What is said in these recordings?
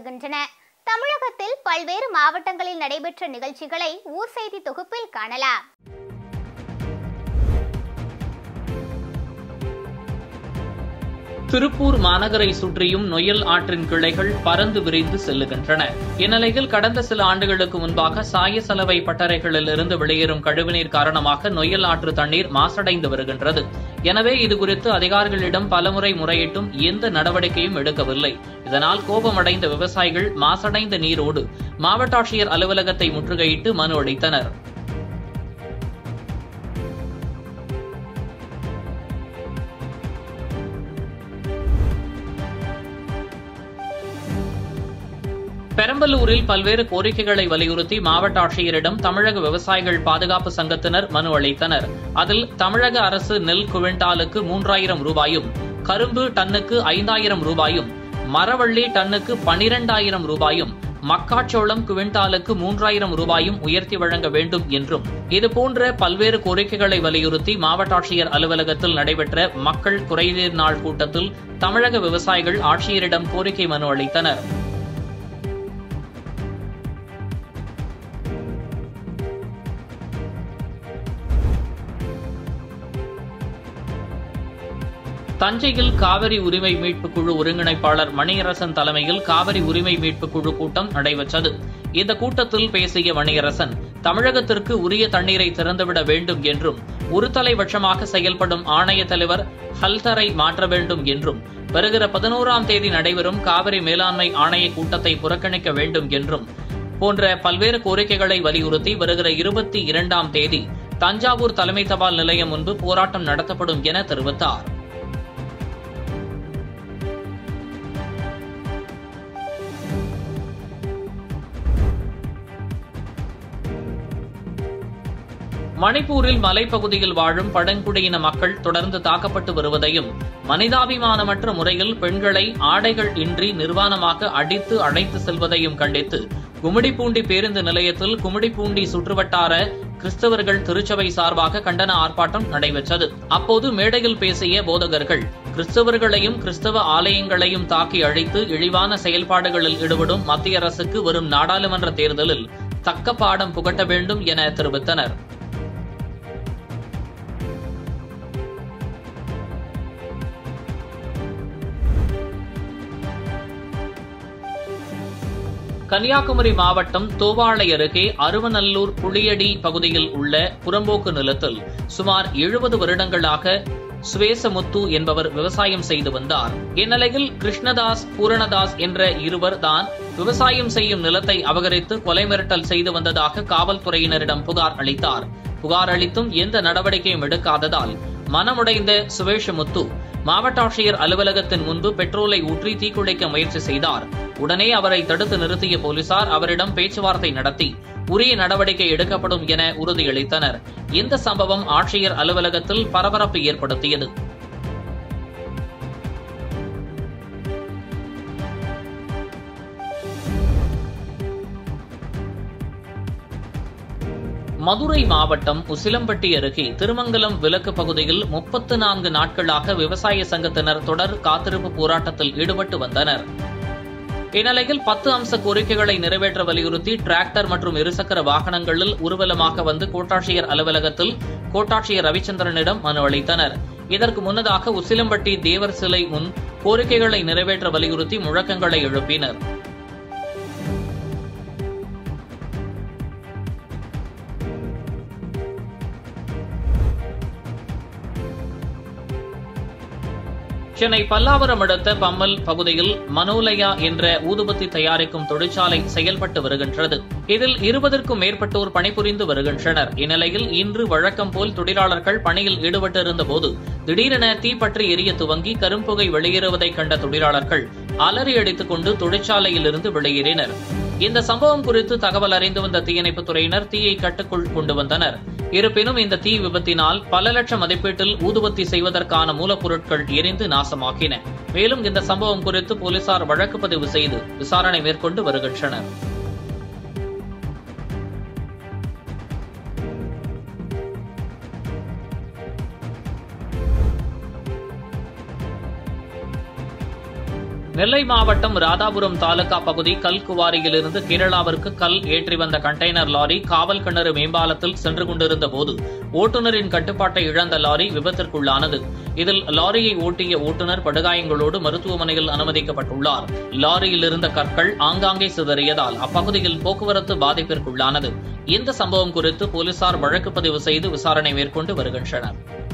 வருகின்றன தமிழகத்தில் பல்வேறு மாவட்டங்களில் நடைபெற்ற நிகழ்ச்சிகளை ஊர் செய்தி தொகுப்பில் காணலாம் திருப்பூர் மாநகரை சுற்றியும் நொயல் ஆற்றின் கிளைகள் பறந்து விரிந்து செல்லுகின்றன இந்நிலையில் கடந்த சில ஆண்டுகளுக்கு முன்பாக சாய சலவை பட்டறைகளில் இருந்து வெளியேறும் கழிவுநீர் காரணமாக நொயல் ஆற்று தண்ணீர் மாசடைந்து வருகின்றது எனவே இதுகுறித்து அதிகாரிகளிடம் பலமுறை முறையிட்டும் எந்த நடவடிக்கையும் எடுக்கவில்லை இதனால் கோபமடைந்த விவசாயிகள் மாசடைந்த நீரோடு மாவட்ட ஆட்சியர் அலுவலகத்தை முற்றுகையிட்டு மனு அளித்தனர் பெரம்பலூரில் பல்வேறு கோரிக்கைகளை வலியுறுத்தி மாவட்ட ஆட்சியரிடம் தமிழக விவசாயிகள் பாதுகாப்பு சங்கத்தினர் மனு அளித்தனர் அதில் தமிழக அரசு நெல் குவிண்டாலுக்கு மூன்றாயிரம் ரூபாயும் கரும்பு டன்னுக்கு ஐந்தாயிரம் ரூபாயும் மரவள்ளி டன்னுக்கு பனிரெண்டாயிரம் ரூபாயும் மக்காச்சோளம் குவிண்டாலுக்கு மூன்றாயிரம் ரூபாயும் உயர்த்தி வழங்க வேண்டும் என்றும் இதுபோன்ற பல்வேறு கோரிக்கைகளை வலியுறுத்தி மாவட்ட ஆட்சியர் அலுவலகத்தில் நடைபெற்ற மக்கள் குறைதீர் நாள் கூட்டத்தில் தமிழக விவசாயிகள் ஆட்சியரிடம் கோரிக்கை மனு அளித்தனர் தஞ்சையில் காவிரி உரிமை மீட்புக் குழு ஒருங்கிணைப்பாளர் மணியரசன் தலைமையில் காவிரி உரிமை மீட்புக் குழு கூட்டம் நடைபெற்றது இந்த கூட்டத்தில் பேசிய மணியரசன் தமிழகத்திற்கு உரிய தண்ணீரை திறந்துவிட வேண்டும் என்றும் ஒருதலைபட்சமாக செயல்படும் ஆணைய தலைவர் ஹல்தரை மாற்ற வேண்டும் என்றும் வருகிற பதினோராம் தேதி நடைபெறும் காவிரி மேலாண்மை ஆணைய கூட்டத்தை புறக்கணிக்க வேண்டும் என்றும் போன்ற பல்வேறு கோரிக்கைகளை வலியுறுத்தி வருகிற இருபத்தி இரண்டாம் தேதி தஞ்சாவூர் தலைமை தபால் நிலையம் முன்பு போராட்டம் நடத்தப்படும் என தெரிவித்தார் மணிப்பூரில் மலைப்பகுதியில் வாழும் பழங்குடியின மக்கள் தொடர்ந்து தாக்கப்பட்டு வருவதையும் மனிதாபிமானமற்ற முறையில் பெண்களை ஆடைகள் இன்றி நிர்வாணமாக அடித்து அழைத்து செல்வதையும் கண்டித்து கும்மிடிப்பூண்டி பேருந்து நிலையத்தில் கும்மிடிப்பூண்டி சுற்றுவட்டார கிறிஸ்தவர்கள் திருச்சபை சார்பாக கண்டன ஆர்ப்பாட்டம் நடைபெற்றது அப்போது மேடையில் பேசிய போதகர்கள் கிறிஸ்தவர்களையும் கிறிஸ்தவ ஆலயங்களையும் தாக்கி அழித்து இழிவான செயல்பாடுகளில் ஈடுபடும் மத்திய அரசுக்கு வரும் நாடாளுமன்ற தேர்தலில் தக்க பாடம் புகட்ட வேண்டும் என தெரிவித்தனர் கன்னியாகுமரி மாவட்டம் தோவாளை அருகே அருவநல்லூர் புளியடி பகுதியில் உள்ள புறம்போக்கு நிலத்தில் சுமார் எழுபது வருடங்களாக சுவேசமுத்து என்பவர் விவசாயம் செய்து வந்தார் இந்நிலையில் கிருஷ்ணதாஸ் பூரணதாஸ் என்ற இருவர் தான் விவசாயம் செய்யும் நிலத்தை அபகரித்து கொலை மிரட்டல் செய்து வந்ததாக காவல்துறையினரிடம் புகார் அளித்தார் புகார் அளித்தும் எந்த நடவடிக்கையும் எடுக்காததால் மனமுடைந்த சுவேஷமுத்து மாவட்ட ஆட்சியர் அலுவலகத்தின் முன்பு பெட்ரோலை ஊற்றி தீக்குளிக்க முயற்சி செய்தார் உடனே அவரை தடுத்து நிறுத்திய போலீசார் அவரிடம் பேச்சுவார்த்தை நடத்தி உரிய நடவடிக்கை எடுக்கப்படும் என உறுதியளித்தனர் இந்த சம்பவம் ஆட்சியர் அலுவலகத்தில் பரபரப்பு ஏற்படுத்தியது மதுரை மாவட்டம் உசிலம்பட்டி அருகே திருமங்கலம் விலக்கு பகுதியில் முப்பத்து நான்கு நாட்களாக விவசாய சங்கத்தினர் தொடர் காத்திருப்பு போராட்டத்தில் ஈடுபட்டு வந்தனர் இந்நிலையில் பத்து அம்ச கோரிக்கைகளை நிறைவேற்ற வலியுறுத்தி டிராக்டர் மற்றும் இருசக்கர வாகனங்களில் ஊர்வலமாக வந்து கோட்டாட்சியர் அலுவலகத்தில் கோட்டாட்சியர் ரவிச்சந்திரனிடம் மனு அளித்தனர் இதற்கு முன்னதாக உசிலம்பட்டி தேவர் சிலை முன் கோரிக்கைகளை நிறைவேற்ற வலியுறுத்தி முழக்கங்களை எழுப்பினர் சென்னை பல்லாவரம் அடுத்த பம்மல் பகுதியில் மனோலயா என்ற ஊதுபத்தி தயாரிக்கும் தொழிற்சாலை செயல்பட்டு வருகின்றது இதில் இருபதற்கும் மேற்பட்டோர் பணிபுரிந்து வருகின்றனர் இந்நிலையில் இன்று வழக்கம் போல் தொழிலாளர்கள் பணியில் ஈடுபட்டிருந்த போது திடீரென தீப்பற்றி எரிய துவங்கி கரும்புகை வெளியேறுவதை கண்ட தொழிலாளர்கள் அலறி அடித்துக் கொண்டு தொழிற்சாலையில் இருந்து வெளியேறினர் இந்த சம்பவம் குறித்து தகவல் அறிந்து வந்த தீயணைப்புத் துறையினர் தீயை கட்டுக்குள் கொண்டு வந்தனர் இருப்பினும் இந்த தீ விபத்தினால் பல லட்சம் மதிப்பீட்டில் ஊதுபத்தி செய்வதற்கான மூலப்பொருட்கள் எரிந்து நாசமாக்கின மேலும் இந்த சம்பவம் குறித்து போலீசார் வழக்கு பதிவு செய்து விசாரணை மேற்கொண்டு வருகின்றனர் நெல்லை மாவட்டம் ராதாபுரம் தாலுகா பகுதி கல்குவாரியிலிருந்து கேரளாவிற்கு கல் ஏற்றி வந்த கண்டெய்னர் லாரி காவல் கிணறு மேம்பாலத்தில் சென்று கொண்டிருந்த போது ஓட்டுநரின் கட்டுப்பாட்டை இழந்த லாரி விபத்திற்குள்ளானது இதில் லாரியை ஓட்டிய ஓட்டுநர் படுகாயங்களோடு மருத்துவமனையில் அனுமதிக்கப்பட்டுள்ளார் லாரியில் இருந்த கற்கள் ஆங்காங்கே சிதறியதால் அப்பகுதியில் போக்குவரத்து பாதிப்பிற்குள்ளானது இந்த சம்பவம் குறித்து போலீசார் வழக்கு பதிவு செய்து விசாரணை மேற்கொண்டு வருகின்றனர்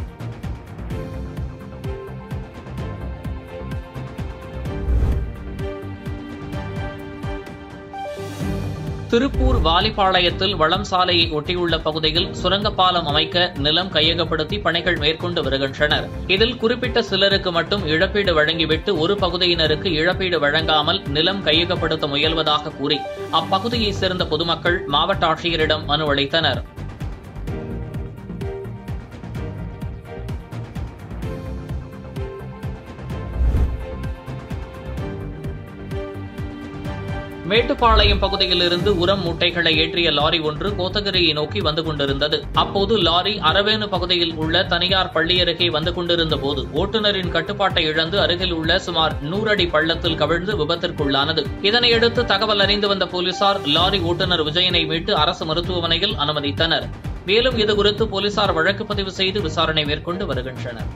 திருப்பூர் வாலிப்பாளையத்தில் வளம் சாலையை ஒட்டியுள்ள பகுதியில் சுரங்கப்பாலம் அமைக்க நிலம் கையகப்படுத்தி பணிகள் மேற்கொண்டு வருகின்றனர் இதில் குறிப்பிட்ட சிலருக்கு மட்டும் இழப்பீடு வழங்கிவிட்டு ஒரு பகுதியினருக்கு இழப்பீடு வழங்காமல் நிலம் கையகப்படுத்த முயல்வதாக கூறி அப்பகுதியைச் சேர்ந்த பொதுமக்கள் மாவட்ட ஆட்சியரிடம் மனு அளித்தனர் மேட்டுப்பாளையம் பகுதியில் இருந்து உரம் மூட்டைகளை ஏற்றிய லாரி ஒன்று கோத்தகிரியை நோக்கி வந்து கொண்டிருந்தது அப்போது லாரி அரவேணு பகுதியில் உள்ள தனியார் பள்ளி அருகே வந்து கொண்டிருந்த போது ஓட்டுநரின் கட்டுப்பாட்டை இழந்து அருகில் உள்ள சுமார் நூறு அடி பள்ளத்தில் கவிழ்ந்து விபத்திற்குள்ளானது இதனையடுத்து தகவல் அறிந்து வந்த போலீசார் லாரி ஓட்டுநர் விஜயனை மீட்டு அரசு மருத்துவமனையில் அனுமதித்தனர் மேலும் இதுகுறித்து போலீசார் வழக்கு பதிவு செய்து விசாரணை மேற்கொண்டு வருகின்றனர்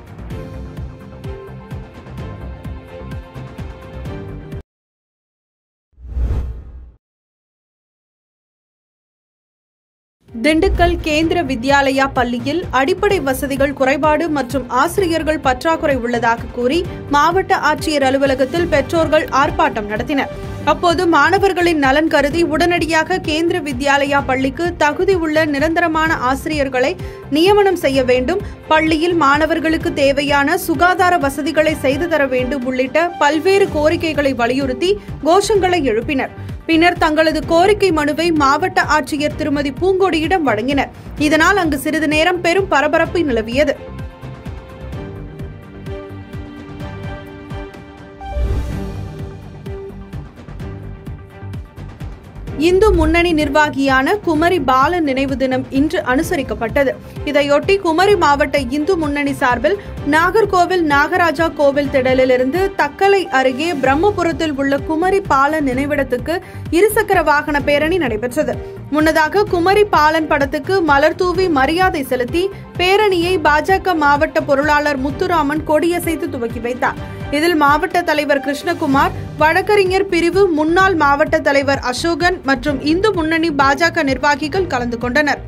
திண்டுக்கல் கேந்திர வித்யாலயா பள்ளியில் அடிப்படை வசதிகள் குறைபாடு மற்றும் ஆசிரியர்கள் பற்றாக்குறை உள்ளதாக கூறி மாவட்ட ஆட்சியர் அலுவலகத்தில் பெற்றோர்கள் ஆர்ப்பாட்டம் நடத்தினர் அப்போது மாணவர்களின் நலன் கருதி உடனடியாக கேந்திர வித்யாலயா பள்ளிக்கு தகுதி உள்ள நிரந்தரமான ஆசிரியர்களை நியமனம் செய்ய வேண்டும் பள்ளியில் மாணவர்களுக்கு தேவையான சுகாதார வசதிகளை செய்து தர வேண்டும் உள்ளிட்ட பல்வேறு கோரிக்கைகளை வலியுறுத்தி கோஷங்களை எழுப்பினர் பின்னர் தங்களது கோரிக்கை மனுவை மாவட்ட ஆட்சியர் திருமதி பூங்கொடியிடம் வழங்கினர் இதனால் அங்கு சிறிது நேரம் பெரும் பரபரப்பு நிலவியது இந்து முன்னணி நிர்வாகியான குமரி பாலன் நினைவு தினம் இன்று அனுசரிக்கப்பட்டது இதையொட்டி குமரி மாவட்ட இந்து முன்னணி சார்பில் நாகர்கோவில் நாகராஜா கோவில் திடலிலிருந்து தக்கலை அருகே பிரம்மபுரத்தில் உள்ள குமரி பாலன் நினைவிடத்துக்கு இருசக்கர வாகன பேரணி நடைபெற்றது முன்னதாக குமரி பாலன் படத்துக்கு மலர் தூவி மரியாதை செலுத்தி பேரணியை பாஜக மாவட்ட பொருளாளர் முத்துராமன் கொடியசைத்து துவக்கி வைத்தார் இதில் மாவட்ட தலைவர் கிருஷ்ணகுமார் வழக்கறிஞர் பிரிவு முன்னாள் மாவட்ட தலைவர் அசோகன் மற்றும் இந்து முன்னணி பாஜக நிர்வாகிகள் கலந்து கொண்டனர்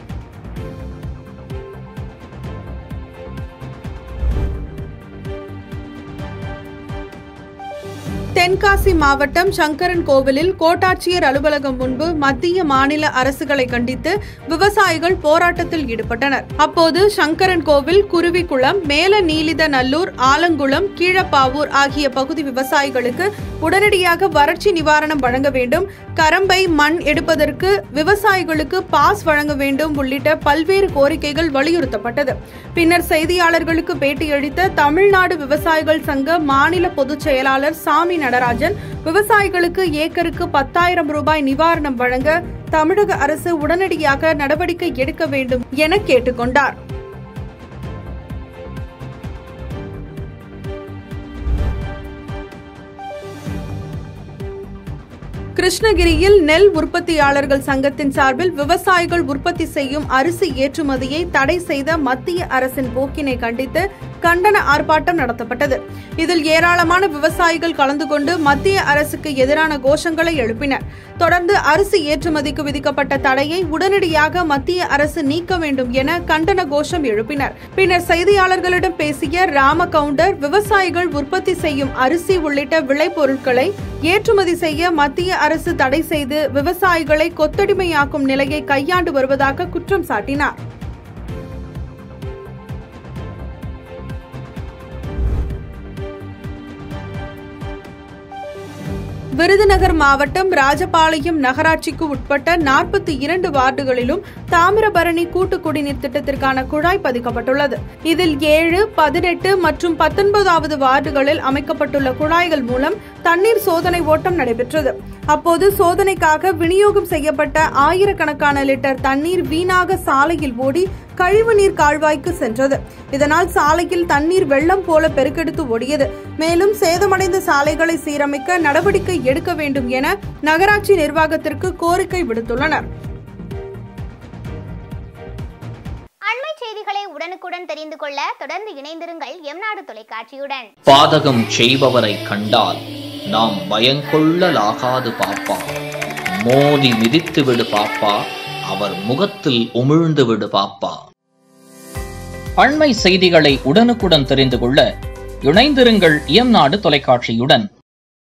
தென்காசி மாவட்டம் சங்கரன் கோவிலில் கோட்டாட்சியர் அலுவலகம் முன்பு மத்திய மாநில அரசுகளை கண்டித்து விவசாயிகள் போராட்டத்தில் ஈடுபட்டனர் அப்போது சங்கரன் கோவில் குருவிக்குளம் மேல நீலித நல்லூர் ஆலங்குளம் கீழப்பாவூர் ஆகிய பகுதி விவசாயிகளுக்கு உடனடியாக வறட்சி நிவாரணம் வழங்க வேண்டும் கரம்பை மண் எடுப்பதற்கு விவசாயிகளுக்கு பாஸ் வழங்க வேண்டும் உள்ளிட்ட பல்வேறு கோரிக்கைகள் வலியுறுத்தப்பட்டது பின்னர் செய்தியாளர்களுக்கு பேட்டியளித்த தமிழ்நாடு விவசாயிகள் சங்க மாநில பொதுச் செயலாளர் சாமி நடராஜன் விவசாயிகளுக்கு ஏக்கருக்கு பத்தாயிரம் ரூபாய் நிவாரணம் வழங்க தமிழக அரசு உடனடியாக நடவடிக்கை எடுக்க வேண்டும் என கேட்டுக்கொண்டார் கிருஷ்ணகிரியில் நெல் உற்பத்தியாளர்கள் சங்கத்தின் சார்பில் விவசாயிகள் உற்பத்தி செய்யும் அரிசி ஏற்றுமதியை தடை செய்த மத்திய அரசின் போக்கினை கண்டித்து கண்டன ஆர்ப்பாட்டம் நடத்தப்பட்டது இதில் ஏராளமான விவசாயிகள் கலந்து கொண்டு மத்திய அரசுக்கு எதிரான கோஷங்களை எழுப்பினர் தொடர்ந்து அரிசி ஏற்றுமதிக்கு விதிக்கப்பட்ட தடையை உடனடியாக மத்திய அரசு நீக்க வேண்டும் என கண்டன கோஷம் எழுப்பினர் பின்னர் செய்தியாளர்களிடம் பேசிய ராம கவுண்டர் விவசாயிகள் உற்பத்தி செய்யும் அரிசி உள்ளிட்ட விளைபொருட்களை ஏற்றுமதி செய்ய மத்திய அரசு தடை செய்து விவசாயிகளை கொத்தடிமையாக்கும் நிலையை கையாண்டு வருவதாக குற்றம் சாட்டினார் விருதுநகர் மாவட்டம் ராஜபாளையம் நகராட்சிக்கு உட்பட்ட நாற்பத்தி இரண்டு வார்டுகளிலும் தாமிரபரணி கூட்டு குடிநீர் திட்டத்திற்கான குழாய் பதிக்கப்பட்டுள்ளது இதில் ஏழு பதினெட்டு மற்றும் பத்தொன்பதாவது வார்டுகளில் அமைக்கப்பட்டுள்ள குழாய்கள் மூலம் தண்ணீர் சோதனை ஓட்டம் நடைபெற்றது அப்போது சோதனைக்காக விநியோகம் செய்யப்பட்ட ஆயிரக்கணக்கான லிட்டர் தண்ணீர் வீணாக சாலையில் ஓடி கழிவுநீர் கால்வாய்க்கு சென்றது இதனால் சாலையில் தண்ணீர் வெள்ளம் போல பெருக்கெடுத்து ஓடியது மேலும் சேதமடைந்த சாலைகளை சீரமைக்க நடவடிக்கை எடுக்க வேண்டும் என நகராட்சி நிர்வாகத்திற்கு கோரிக்கை விடுத்துள்ளனர் அண்மை செய்திகளை உடனுக்குடன் தெரிந்து கொள்ள தொடர்ந்து இணைந்திருங்கள் எம்நாடு தொலைக்காட்சியுடன் பாதகம் செய்பவரை கண்டால் நாம் பயங்கொள்ளலாகாது பாப்பா மோதி மிதித்து விடு பாப்பா அவர் முகத்தில் உமிழ்ந்து விடு பாப்பா அண்மை செய்திகளை உடனுக்குடன் தெரிந்து கொள்ள இணைந்திருங்கள் எம் நாடு தொலைக்காட்சியுடன்